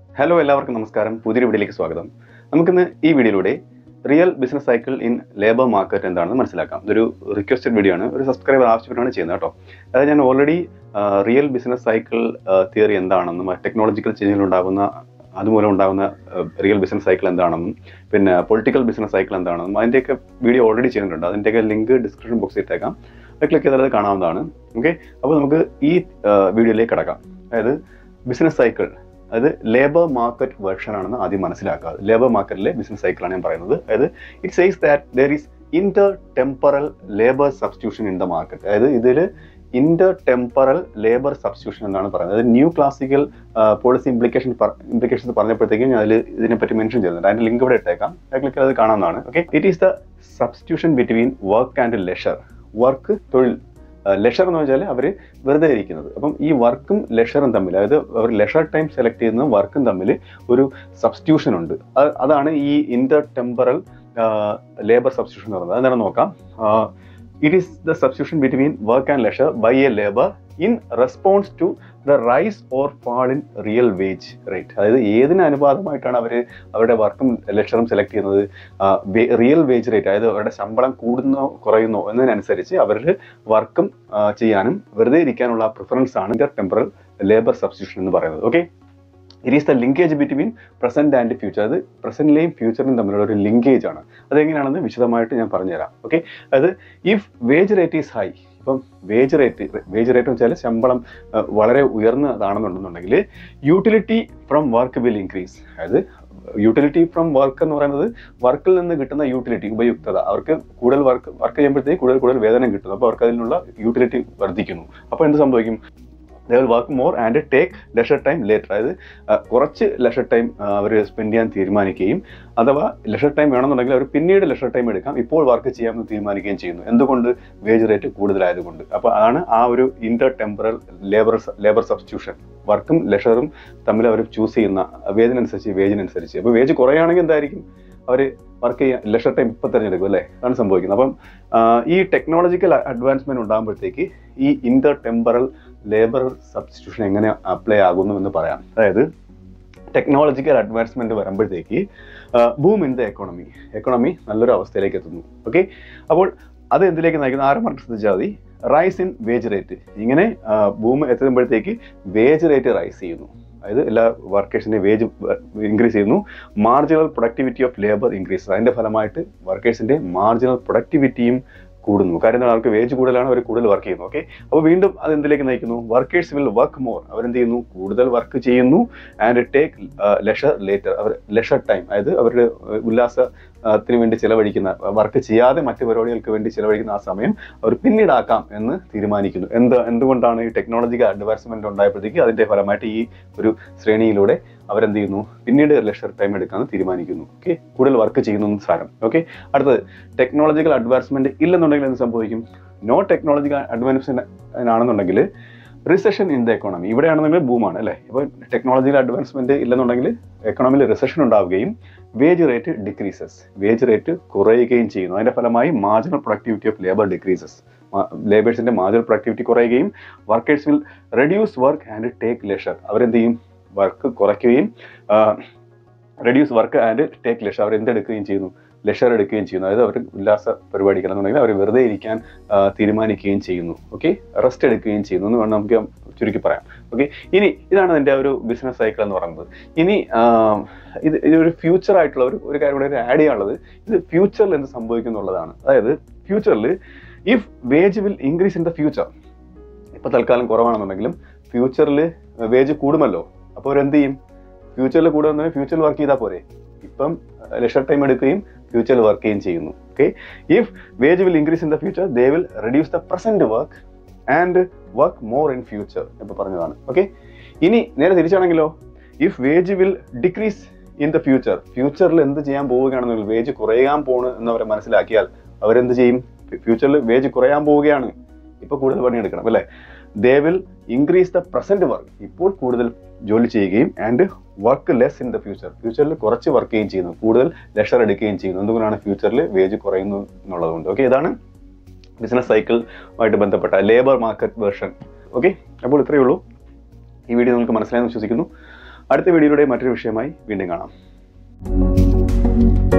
hello എല്ലാവർക്കും നമസ്കാരം പുതിയൊരു വീഡിയോയിലേക്ക് സ്വാഗതം നമുക്കിന്ന് ഈ വീഡിയോയിലൂടെ real business cycle in labour market എന്താണെന്ന് മനസ്സിലാക്കാം ഇതൊരു റിക്വസ്റ്റഡ് വീഡിയോ ആണ് ഒരു സബ്സ്ക്രൈബർ ആവശ്യപ്പെട്ടാണ് ചെയ്യുന്നത് കേട്ടോ അതായത് ഞാൻ already real business cycle theory എന്താണെന്നും ടെക്നോളജിക്കൽ ചേഞ്ചിൽ ഉണ്ടാകുന്ന അതുമൂലം ഉണ്ടാകുന്ന റിയൽ ബിസിനസ് സൈക്കിൾ എന്താണെന്നും പിന്നെ പൊളിറ്റിക്കൽ ബിസിനസ് സൈക്കിൾ എന്താണെന്നും അതിൻ്റെയൊക്കെ വീഡിയോ ഓൾറെഡി ചെയ്തിട്ടുണ്ട് അതിൻ്റെയൊക്കെ ലിങ്ക് ഡിസ്ക്രിപ്ഷൻ ബോക്സിൽ ഇട്ടേക്കാം അത് ക്ലിക്ക് ചെയ്താൽ അത് കാണാവുന്നതാണ് ഓക്കെ അപ്പോൾ നമുക്ക് ഈ വീഡിയോയിലേക്ക് കിടക്കാം അതായത് ബിസിനസ് സൈക്കിൾ അത് ലേബർ മാർക്കറ്റ് വെർഷൻ ആണെന്ന് ആദ്യം മനസ്സിലാക്കുക ലേബർ മാർക്കറ്റിലെ ബിസിനസ് സൈക്കിളാണ് ഞാൻ പറയുന്നത് അതായത് it says that there is inter temporal labour substitution in the market അതായത് ഇതിൽ ഇന്റർ ടെമ്പറൽ ലേബർ സബ്സ്റ്റിറ്റ്യൂഷൻ എന്നാണ് പറയുന്നത് അതായത് new classical policy implication implications പറഞ്ഞപ്പോഴത്തേക്കും ഞാൻ അതിൽ ഇതിനെപ്പറ്റി മെൻഷൻ ചെയ്യുന്നുണ്ട് അതിന്റെ ലിങ്ക് ഇവിടെ ഇട്ടേക്കാം ക്ലിക്ക് അത് കാണാവുന്നതാണ് okay it is the substitution between work and leisure work തൊഴിൽ ലെഷർ എന്ന് വെച്ചാൽ അവർ വെറുതെ ഇരിക്കുന്നത് അപ്പം ഈ വർക്കും ലെഷറും തമ്മിൽ അതായത് അവർ ലെഷർ ടൈം സെലക്ട് ചെയ്യുന്ന വർക്കും തമ്മിൽ ഒരു സബ്സ്റ്റിറ്റ്യൂഷൻ ഉണ്ട് അത് അതാണ് ഈ ഇന്റർ ടെമ്പറൽ ലേബർ സബ്സ്റ്റിറ്റ്യൂഷൻ എന്ന് പറയുന്നത് അതെന്താണ് നോക്കാം it is the substitution between work and leisure by a labour in response to the rise or fall in real wage rate അതായത് ഏതിന് അനുപാതമായിട്ടാണ് അവർ അവരുടെ വർക്കും ലെഷറും സെലക്ട് ചെയ്യുന്നത് റിയൽ വേജ് റേറ്റ് അതായത് അവരുടെ ശമ്പളം കൂടുന്നോ കുറയുന്നോ എന്നതിനനുസരിച്ച് അവരിൽ വർക്കും ചെയ്യാനും വെറുതെ ഇരിക്കാനുള്ള പ്രിഫറൻസ് ആണ് ഇന്റർ ടെമ്പറൽ ലേബർ സബ്സ്റ്റിറ്റ്യൂഷൻ എന്ന് പറയുന്നത് okay it is the linkage between present and future അത് പ്രസന്റിലെയും ഫ്യൂച്ചറിനും തമ്മിലുള്ള ഒരു ലിങ്കേജ് ആണ് അതെങ്ങനെയാണെന്ന് വിശദമായിട്ട് ഞാൻ പറഞ്ഞുതരാം ഓക്കെ അതായത് if wage rate is high ഇപ്പം വേജ് റേറ്റ് വേജ് റേറ്റ് എന്ന് വെച്ചാൽ ശമ്പളം വളരെ ഉയർന്നതാണെന്നുണ്ടെന്നുണ്ടെങ്കിൽ utility from work will increase അതായത് യൂട്ടിലിറ്റി ഫ്രം വർക്ക് എന്ന് പറയുന്നത് വർക്കിൽ നിന്ന് കിട്ടുന്ന യൂട്ടിലിറ്റി ഉപയുക്തത അവർക്ക് കൂടുതൽ വർക്ക് വർക്ക് ചെയ്യുമ്പോഴത്തേക്ക് കൂടുതൽ കൂടുതൽ വേതനം കിട്ടുന്നു അപ്പോൾ അവർക്ക് അതിനുള്ള യൂട്ടിലിറ്റി വർദ്ധിക്കുന്നു അപ്പോൾ എന്ത് സംഭവിക്കും they will work more and take leisure time later അതായത് കുറച്ച് ലെഷർ ടൈം അവർ സ്പെൻഡ് ചെയ്യാൻ തീരുമാനിക്കുകയും അഥവാ ലെഷർ ടൈം വേണമെന്നുണ്ടെങ്കിൽ അവർ പിന്നീട് ലെഷർ ടൈം എടുക്കാം ഇപ്പോൾ വർക്ക് ചെയ്യാമെന്ന് തീരുമാനിക്കുകയും ചെയ്യുന്നു എന്തുകൊണ്ട് വേജ് റേറ്റ് കൂടുതലായതുകൊണ്ട് അപ്പോൾ അതാണ് ആ ഒരു inter temporal labour labour substitution വർക്കും ലെഷറും തമ്മിൽ അവർ ചൂസ് ചെയ്യുന്ന വേജിനനുസരിച്ച് വേജിനനുസരിച്ച് അപ്പോൾ വേജ് കുറയുകയാണെങ്കിൽ എന്തായിരിക്കും അവർ വർക്ക് ചെയ്യാൻ ലെഷർ ടൈം ഇപ്പം തിരഞ്ഞെടുക്കും അല്ലേ അതാണ് സംഭവിക്കുന്നത് അപ്പം ഈ ടെക്നോളജിക്കൽ അഡ്വാൻസ്മെന്റ് ഉണ്ടാകുമ്പോഴത്തേക്ക് ഈ ഇന്റർ ടെമ്പറൽ ലേബർ സബ്സ്റ്റിറ്റ്യൂഷൻ എങ്ങനെ അപ്ലൈ ആകുന്നു എന്ന് പറയാം അതായത് ടെക്നോളജിക്കൽ അഡ്വാൻസ്മെന്റ് വരുമ്പോഴത്തേക്ക് boom in the economy economy നല്ലൊരു അവസ്ഥയിലേക്ക് എത്തുന്നു ഓക്കെ അപ്പോൾ അത് എന്തിലേക്ക് നയിക്കുന്നു ആരും പറഞ്ഞ് ശ്രദ്ധിച്ചാൽ മതി റൈസ് ഇൻ വേജ് റേറ്റ് ഇങ്ങനെ ബൂം എത്തുമ്പോഴത്തേക്ക് വേജ് റേറ്റ് റൈസ് ചെയ്യുന്നു അതായത് എല്ലാ വർക്കേഴ്സിന്റെ വേജ് ഇൻക്രീസ് ചെയ്യുന്നു marginal productivity of labour increase അതിന്റെ ഫലമായിട്ട് വർക്കേഴ്സിന്റെ മാർജിനൽ പ്രൊഡക്ടിവിറ്റിയും കൂടുന്നു കാര്യം അവർക്ക് വേജ് കൂടുതലാണ് അവർ കൂടുതൽ വർക്ക് ചെയ്യുന്നു ഓക്കെ അപ്പോൾ വീണ്ടും അത് എന്തിലേക്ക് നയിക്കുന്നു വർക്കേഴ്സ് വിൽ വർക്ക് മോർ അവരെന്ത് ചെയ്യുന്നു കൂടുതൽ വർക്ക് ചെയ്യുന്നു ആൻഡ് ടേക്ക് ലെഷർ ലേറ്റർ അവർ ലെഷർ ടൈം അതായത് അവരുടെ ഉല്ലാസത്തിന് വേണ്ടി ചിലവഴിക്കുന്ന വർക്ക് ചെയ്യാതെ മറ്റു പരിപാടികൾക്ക് വേണ്ടി ചിലവഴിക്കുന്ന ആ സമയം അവർ പിന്നീടാക്കാം എന്ന് തീരുമാനിക്കുന്നു എന്ത് എന്തുകൊണ്ടാണ് ഈ ടെക്നോളജിക്കൽ അഡ്വാൻസ്മെന്റ് ഉണ്ടായപ്പോഴത്തേക്ക് അതിന്റെ ഫലമായിട്ട് ഈ ഒരു ശ്രേണിയിലൂടെ അവരെന്ത് ചെയ്യുന്നു പിന്നീട് ലെഷർ ടൈം എടുക്കാമെന്ന് തീരുമാനിക്കുന്നു ഓക്കെ കൂടുതൽ വർക്ക് ചെയ്യുന്നു സാരം ഓക്കെ അടുത്തത് ടെക്നോളജിക്കൽ അഡ്വാൻസ്മെന്റ് ഇല്ലെന്നുണ്ടെങ്കിൽ എന്ത് സംഭവിക്കും നോ ടെക്നോളജിക്കൽ അഡ്വാൻസ്മെന്റ് ആണെന്നുണ്ടെങ്കിൽ റിസഷൻ ഇൻ ദ എക്കോണമി ഇവിടെയാണെന്നുണ്ടെങ്കിൽ ബൂമാണ് അല്ലേ ഇപ്പോൾ ടെക്നോളജിക്കൽ അഡ്വാൻസ്മെന്റ് ഇല്ലെന്നുണ്ടെങ്കിൽ എക്കണോമിയിൽ റിസഷൻ ഉണ്ടാവുകയും wage rate decreases wage rate കുറയുകയും ചെയ്യുന്നു അതിന്റെ ഫലമായി marginal productivity of labour decreases ലേബേഴ്സിന്റെ മാർജിനൽ പ്രൊഡക്ടിവിറ്റി കുറയുകയും workers will reduce work and take leisure അവരെന്ത് ചെയ്യും വർക്ക് കുറയ്ക്കുകയും reduce work and take leisure അവർ എന്തെടുക്കുകയും ചെയ്യുന്നു ലെഷർ എടുക്കുകയും ചെയ്യുന്നു അതായത് അവർ ഉല്ലാസ പരിപാടികൾ എന്നുണ്ടെങ്കിൽ അവർ വെറുതെ ഇരിക്കാൻ തീരുമാനിക്കുകയും ചെയ്യുന്നു ഓക്കെ റെസ്റ്റ് എടുക്കുകയും ചെയ്യുന്നു എന്ന് വേണം നമുക്ക് ചുരുക്കി പറയാം ഓക്കെ ഇനി ഇതാണ് എൻ്റെ ഒരു ബിസിനസ് സൈക്കിൾ എന്ന് പറയുന്നത് ഇനി ഇത് ഇതൊരു ഫ്യൂച്ചർ ആയിട്ടുള്ള ഒരു ഒരു കാര്യം കൂടെ ആഡ് ചെയ്യാനുള്ളത് ഇത് ഫ്യൂച്ചറിൽ എന്ത് സംഭവിക്കും എന്നുള്ളതാണ് അതായത് ഫ്യൂച്ചറിൽ if wage will increase in the future ഇപ്പൊ തൽക്കാലം കുറവാണെന്നുണ്ടെങ്കിലും ഫ്യൂച്ചറിൽ വേജ് കൂടുമല്ലോ അപ്പോൾ അവരെന്ത് ചെയ്യും ഫ്യൂച്ചറിൽ കൂടുമെന്നുണ്ടെങ്കിൽ ഫ്യൂച്ചറിൽ വർക്ക് ചെയ്താൽ പോരെ ഇപ്പം ലെഷർ ടൈം എടുക്കുകയും ഫ്യൂച്ചറിൽ വർക്ക് ചെയ്യുകയും ചെയ്യുന്നു okay if wage will increase in the future they will reduce the present work and work more in future ഇപ്പൊ പറഞ്ഞതാണ് ഓക്കെ ഇനി നേരെ തിരിച്ചാണെങ്കിലോ if wage will decrease in the future ഫ്യൂച്ചറിൽ എന്ത് ചെയ്യാൻ പോവുകയാണെന്നെങ്കിൽ വേജ് കുറയാൻ പോണ് എന്നവരെ മനസ്സിലാക്കിയാൽ അവരെന്ത് ചെയ്യും ഫ്യൂച്ചറിൽ വേജ് കുറയാൻ പോവുകയാണ് ഇപ്പൊ കൂടുതൽ പണിയെടുക്കണം അല്ലേ they will increase the present work ഇപ്പോൾ കൂടുതൽ ജോലി ചെയ്യുകയും and work less in the future ഫ്യൂച്ചറിൽ കുറച്ച് വർക്ക് ചെയ്യുകയും ചെയ്യുന്നു കൂടുതൽ ലെഷർ എടുക്കുകയും ചെയ്യുന്നു എന്തുകൊണ്ടാണ് ഫ്യൂച്ചറിൽ വേജ് കുറയുന്നു എന്നുള്ളതുകൊണ്ട് ഓക്കെ ഇതാണ് ബിസിനസ് സൈക്കിളുമായിട്ട് ബന്ധപ്പെട്ട ലേബർ മാർക്കറ്റ് വേർഷൻ ഓക്കെ അപ്പോൾ ഇത്രയേ ഉള്ളൂ ഈ വീഡിയോ നിങ്ങൾക്ക് മനസ്സിലായെന്ന് വിശ്വസിക്കുന്നു അടുത്ത വീഡിയോയിലൂടെ മറ്റൊരു വിഷയമായി വീണ്ടും കാണാം